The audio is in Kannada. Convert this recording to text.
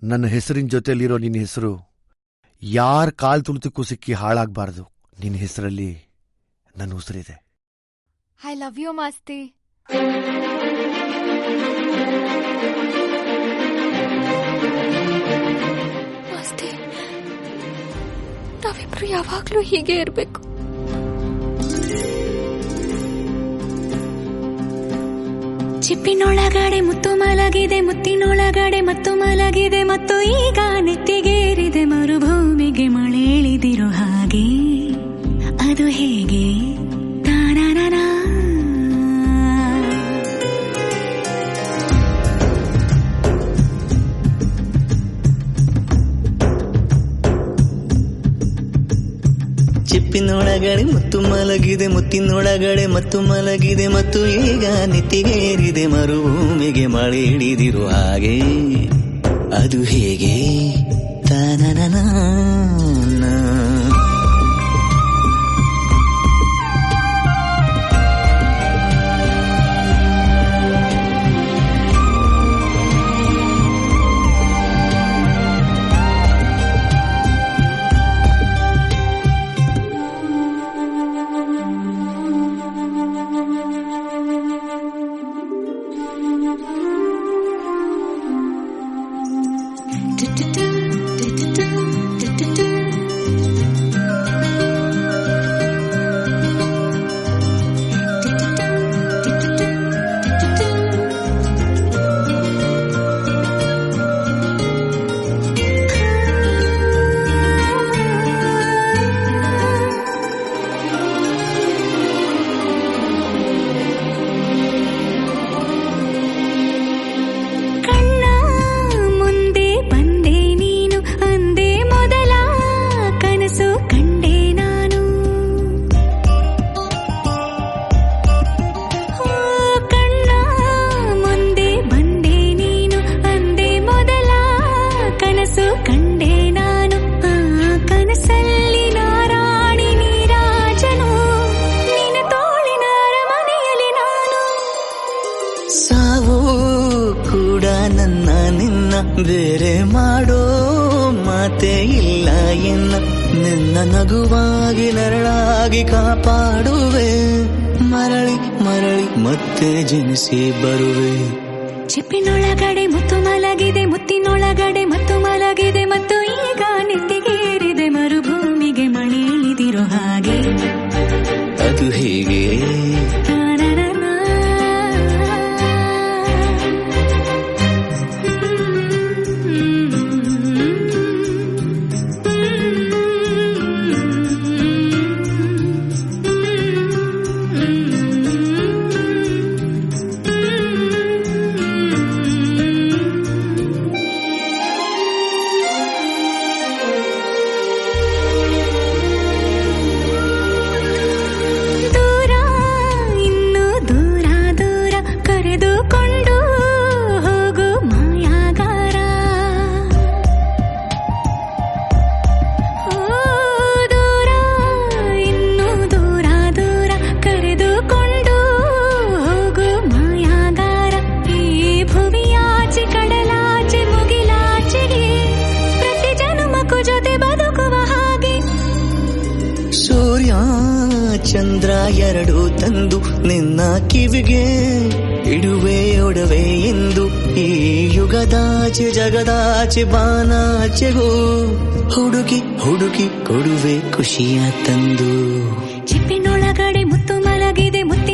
ನನ್ನ ಹೆಸರಿನ ಜೊತೆಲಿರೋ ನಿನ್ನ ಹೆಸರು ಯಾರ ಕಾಲ್ ತುಳಿತಕ್ಕೂ ಸಿಕ್ಕಿ ಹಾಳಾಗಬಾರ್ದು ನಿನ್ನ ಹೆಸರಲ್ಲಿ ನನ್ನ ಉಸಿರಿದೆ ಐ ಲವ್ ಯು ಮಾಸ್ತಿ ಮಾಸ್ತಿ ನಾವಿಬ್ರು ಯಾವಾಗ್ಲೂ ಹೀಗೆ ಇರ್ಬೇಕು ಚಿಪ್ಪಿನೊಳಗಡೆ ಮುತ್ತು ಮಲಗಿದೆ ಮುತ್ತಿನೊಳಗಡೆ ಮತ್ತು ಮಲಗಿದೆ ಮತ್ತು ಈಗ ನೆತ್ತಿಗೇರಿದೆ ಮರುಭೂಮಿಗೆ ಮಳೆ ಇಳಿದಿರೋ ಹಾಗೆ ಅದು ಹೇಗೆ ತಾನಾನಾನಾ. ಚಿಪ್ಪಿನೊಳಗಡೆ ಮತ್ತು ಮಲಗಿದೆ ಮುತ್ತಿನೊಳಗಡೆ ಮತ್ತು ಮಲಗಿದೆ ಮತ್ತು ಈಗ ನೆತ್ತಿಗೇರಿದೆ ಮರುಭೂಮಿಗೆ ಮಳೆ ಹಿಡಿದಿರೋ ಹಾಗೆ ಅದು ಹೇಗೆ ತಾನನನಾ ಡು-ಡು-ಡು, ಡು-ಡು-ಡು, ಡು-ಡು-ಡು. ಡು-ಡು-ಡು, ಡು-ಡು-ಡು, ಡು-ಡು-ಡು. ಕಣ್ಣ ಮುಂದೆ ಬಂದೆ ನೀನು ಅಂದೆ ಮೊದಲ ಕನಸು ಕಂಡೆ ನಾನು ಓ, ಕಣ್ಣ ಮುಂದೆ ಬಂದೆ ನೀನು ಅಂದೆ ಮೊದಲ ಕನಸು ಕಂಡೆ ನಾನು ಆ ಕನಸಲ್ಲಿ ನಾರಾಣಿ ನೀರಾಜನು ನಿನ್ನ ತೋಳಿನ ಅರಮನೆಯಲ್ಲಿ ನಾನು ಸಾವು ಕೂಡ ನನ್ನ ನಿನ್ನ ಬೇರೆ ಮಾಡೋ ಮಾತೇ ಇಲ್ಲ ಎನ್ನ ನಿನ್ನ ನಗುವಾಗಿ ನರಳಾಗಿ ಕಾಪಾಡುವೆ ಮರಳಿ ಮರಳಿ ಮತ್ತೆ ಜನಿಸಿ ಬರುವೆ ಚಿಪ್ಪಿನೊಳಗಡೆ ಮುತ್ತು ಮಲಗಿದೆ ಮುತ್ತಿನೊಳಗಡೆ ಮತ್ತು ಮಲಗಿದೆ ಮತ್ತು ಈಗ ನೆತ್ತಿಗೇರಿದೆ ಮರುಭೂಮಿಗೆ ಮಳೆ ಇಳಿದಿರೋ ಹಾಗೆ ಅದು ಹೇಗೆ ತಾನನನಾ. ದೂರ ಇನ್ನು ದೂರ ದೂರ ಕರೆದುಕೊಂಡು ಹೋಗು ಮಾಯಾಗಾರ ಓ, ದೂರ ಇನ್ನು ದೂರ ದೂರ ಕರೆದುಕೊಂಡು ಹೋಗು ಮಾಯಾಗಾರ ಈ ಭುವಿಯಾಚೆ ಕಡಲಾಚೆ ಮುಗಿಲಾಚೆಗೆ ಪ್ರತಿ ಜನುಮಕ್ಕೂ ಜೊತೆ ಬದುಕುವ ಹಾಗೆ ಸೂರ್ಯ ಚಂದ್ರ ಎರಡು ತಂದು ನಿನ್ನ ಕಿವಿಗೆ ಇಡುವೆ ಒಡವೆ ಎಂದು ಈ ಯುಗದಾಚೆ ಜಗದಾಚೆ ಬಾನಾಚೆಗೂ ಹುಡುಕಿ ಹುಡುಕಿ ಕೊಡುವೆ ಖುಷಿಯ ತಂದು ಚಿಪ್ಪಿನೊಳಗಡೆ ಮುತ್ತು ಮಲಗಿದೆ ಮುತ್ತಿ